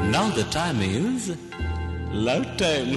Now the time is love time.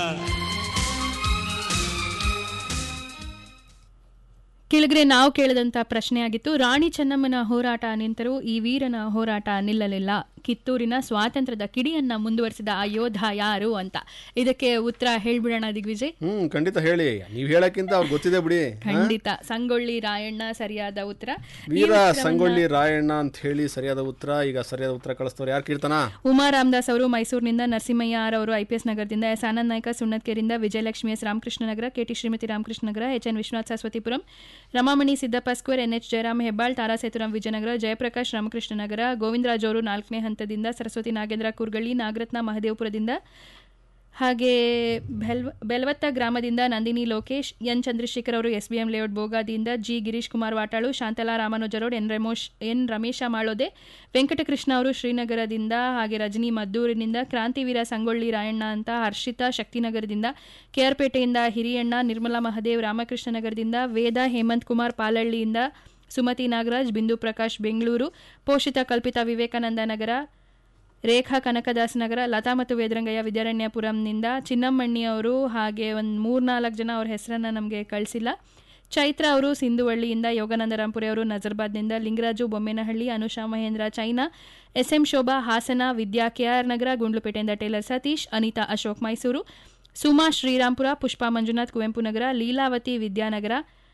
ಕೆಳಗರೆ ನಾವು ಕೇಳಿದಂತ ಪ್ರಶ್ನೆ ಆಗಿತ್ತು ರಾಣಿ ಚೆನ್ನಮ್ಮನ ಹೋರಾಟ ನಿಂತರೂ ಈ ವೀರನ ಹೋರಾಟ ನಿಲ್ಲಲಿಲ್ಲ ಕಿತ್ತೂರಿನ ಸ್ವಾತಂತ್ರ್ಯದ ಕಿಡಿಯನ್ನ ಮುಂದುವರಿಸಿದ ಆ ಯೋಧ ಯಾರು ಅಂತ ಇದಕ್ಕೆ ಉತ್ತರ ಹೇಳ್ಬಿಡೋಣ ದಿಗ್ವಿಜಯ್ ಹ್ಮ್ ಖಂಡಿತ ಹೇಳಿ ನೀವ್ ಹೇಳಕ್ಕಿಂತ ಅವ್ರಿಗೆ ಗೊತ್ತಿದೆ ಬಿಡಿ ಖಂಡಿತ ಸಂಗೊಳ್ಳಿ ರಾಯಣ್ಣ ಸರಿಯಾದ ಉತ್ತರ ಈ ವೀರ ಉತ್ತರವನ್ನ ಸಂಗೊಳ್ಳಿ ರಾಯಣ್ಣ ಅಂತ ಹೇಳಿ ಸರಿಯಾದ ಉತ್ತರ ಈಗ ಸರಿಯಾದ ಉತ್ತರ ಕಳಿಸ್ತವ್ರು ಯಾರು ಕೀರ್ತನ ಉಮಾ ರಾಮದಾಸ್ ಅವರು ಮೈಸೂರಿನಿಂದ ನರಸಿಂಹಯ್ಯ ಆರ್ ಅವರು ಐಪಿಎಸ್ ನಗರದಿಂದ ಎಸ್ ಆನಂದ್ ನಾಯ್ಕ ಸುಣ್ಣತ್ಕೆರೆಯಿಂದ Vijayalakshmi S Ramakrishna Nagar KT Shrimati Ramakrishna Nagar H N Vishwanath Saraswathipuram Ramamani Siddappa square NH Jayaram Hebbal Tara Sethuram Vijayanagar Jayaprakash Ramakrishna Nagar Govindraj ಅವರು ನಾಲ್ಕನೇ ಹಂತದಿಂದ ಸರಸ್ವತಿ ನಾಗೇಂದ್ರ ಕುರ್ಗಳ್ಳಿ ನಾಗರತ್ನ ಮಹದೇವಪುರದಿಂದ ಹಾಗೆ ಬೆಲ್ ಬೆಲ್ವತ್ತ ಗ್ರಾಮದಿಂದ ನಂದಿನಿ ಲೋಕೇಶ್ ಎನ್ ಚಂದ್ರಶೇಖರ್ ಅವರು ಎಸ್ ಬಿ ಎಂ ಲೇಔಟ್ ಬೋಗಾದಿಯಿಂದ G Girish Kumar Vatal Shantala Ramanuja road N Ramesh N Ramesha Malode Venkatakrishna ಅವರು ಶ್ರೀನಗರದಿಂದ ಹಾಗೆ ರಜನಿ ಮದ್ದೂರಿನಿಂದ ಕ್ರಾಂತಿವೀರ ಸಂಗೊಳ್ಳಿ ರಾಯಣ್ಣ ಅಂತ ಹರ್ಷಿತಾ ಶಕ್ತಿನಗರದಿಂದ ಕೆಆರ್ಪೇಟೆಯಿಂದ ಹಿರಿಯಣ್ಣ ನಿರ್ಮಲಾ ಮಹದೇವ್ ರಾಮಕೃಷ್ಣ ನಗರದಿಂದ ವೇದ ಹೇಮಂತ್ ಕುಮಾರ್ ಪಾಲಳ್ಳಿಯಿಂದ ಸುಮತಿ ನಾಗರಾಜ್ ಬಿಂದು ಪ್ರಕಾಶ್ ಬೆಂಗಳೂರು ಪೋಷಿತ ಕಲ್ಪಿತ ವಿವೇಕಾನಂದ ನಗರ ರೇಖಾ ಕನಕದಾಸ್ ನಗರ ಲತಾ ಮತ್ತು ವೇದರಂಗಯ್ಯ ವಿದ್ಯಾರಣ್ಯಪುರಂನಿಂದ ಚಿನ್ನಮ್ಮಣ್ಣಿ ಅವರು ಹಾಗೆ ಒಂದು ಮೂರ್ನಾಲ್ಕು ಜನ ಅವ್ರ ಹೆಸರನ್ನ ನಮಗೆ ಕಳಿಸಿಲ್ಲ ಚೈತ್ರ ಅವರು ಸಿಂಧುವಳ್ಳಿಯಿಂದ ಯೋಗಾನಂದರಾಂಪುರಿ ಅವರು ನಜರ್ಬಾದ್ನಿಂದ Lingaraju Bommenahalli Anusha Mahendra China S M Shobha Hassan Vidya KR Nagar ಗುಂಡ್ಲುಪೇಟೆಯಿಂದ ಟೇಲರ್ ಸತೀಶ್ ಅನಿತಾ ಅಶೋಕ್ ಮೈಸೂರು ಸುಮಾ ಶ್ರೀರಾಂಪುರ ಪುಷ್ಪಾ ಮಂಜುನಾಥ್ ಕುವೆಂಪು ನಗರ ಲೀಲಾವತಿ ವಿದ್ಯಾನಗರ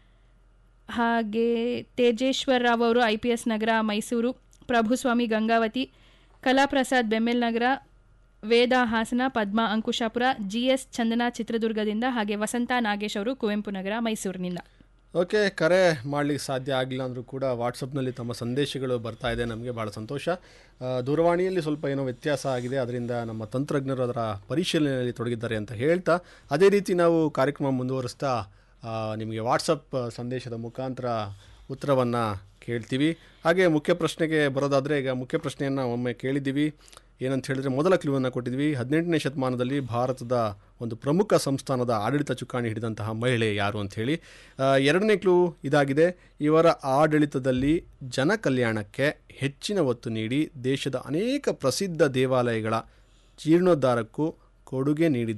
ಹಾಗೆ ತೇಜೇಶ್ವರ್ ರಾವ್ ಅವರು I P S Nagar Mysuru Prabhuswamy Gangavathi Kalaprasad BEML Nagar Veda Hassan Padma Ankushapura GS Chandana ಚಿತ್ರದುರ್ಗದಿಂದ ಹಾಗೆ ವಸಂತ ನಾಗೇಶ್ ಅವರು ಕುವೆಂಪು ನಗರ ಮೈಸೂರಿನಿಂದ ಓಕೆ ಕರೆ ಮಾಡ್ಲಿಕ್ಕೆ ಸಾಧ್ಯ ಆಗಿಲ್ಲ ಅಂದರೂ ಕೂಡ ವಾಟ್ಸಪ್ನಲ್ಲಿ ತಮ್ಮ ಸಂದೇಶಗಳು ಬರ್ತಾ ಇದೆ ನಮಗೆ ಭಾಳ ಸಂತೋಷ ಆ, ದೂರವಾಣಿಯಲ್ಲಿ ಸ್ವಲ್ಪ ಏನೋ ವ್ಯತ್ಯಾಸ ಆಗಿದೆ ಅದರಿಂದ ನಮ್ಮ ತಂತ್ರಜ್ಞರು ಅದರ ಪರಿಶೀಲನೆಯಲ್ಲಿ ತೊಡಗಿದ್ದಾರೆ ಅಂತ ಹೇಳ್ತಾ ಅದೇ ರೀತಿ ನಾವು ಕಾರ್ಯಕ್ರಮ ಮುಂದುವರಿಸ್ತಾ ಆ, ನಿಮಗೆ ವಾಟ್ಸಪ್ ಸಂದೇಶದ ಮುಖಾಂತರ ಉತ್ತರವನ್ನು ಕೇಳ್ತೀವಿ ಹಾಗೆ ಮುಖ್ಯ ಪ್ರಶ್ನೆಗೆ ಬರೋದಾದರೆ ಈಗ ಮುಖ್ಯ ಪ್ರಶ್ನೆಯನ್ನು ಒಮ್ಮೆ ಕೇಳಿದ್ದೀವಿ ಏನಂತ ಹೇಳಿದ್ರೆ ಮೊದಲ ಕ್ಲೂವನ್ನು ಕೊಟ್ಟಿದ್ವಿ ಹದಿನೆಂಟನೇ ಶತಮಾನದಲ್ಲಿ ಭಾರತದ ಒಂದು ಪ್ರಮುಖ ಸಂಸ್ಥಾನದ ಆಡಳಿತ ಚುಕ್ಕಾಣಿ ಹಿಡಿದಂತಹ ಮಹಿಳೆ ಯಾರು ಅಂತ ಹೇಳಿ ಆ, ಎರಡನೇ ಕ್ಲೂ ಇದಾಗಿದೆ ಇವರ ಆಡಳಿತದಲ್ಲಿ ಜನ ಕಲ್ಯಾಣಕ್ಕೆ ಹೆಚ್ಚಿನ ಒತ್ತು ನೀಡಿ ದೇಶದ ಅನೇಕ ಪ್ರಸಿದ್ಧ ದೇವಾಲಯಗಳ ಜೀರ್ಣೋದ್ಧಾರಕ್ಕೂ ಕೊಡುಗೆ ನೀಡಿದ್ದಾರೆ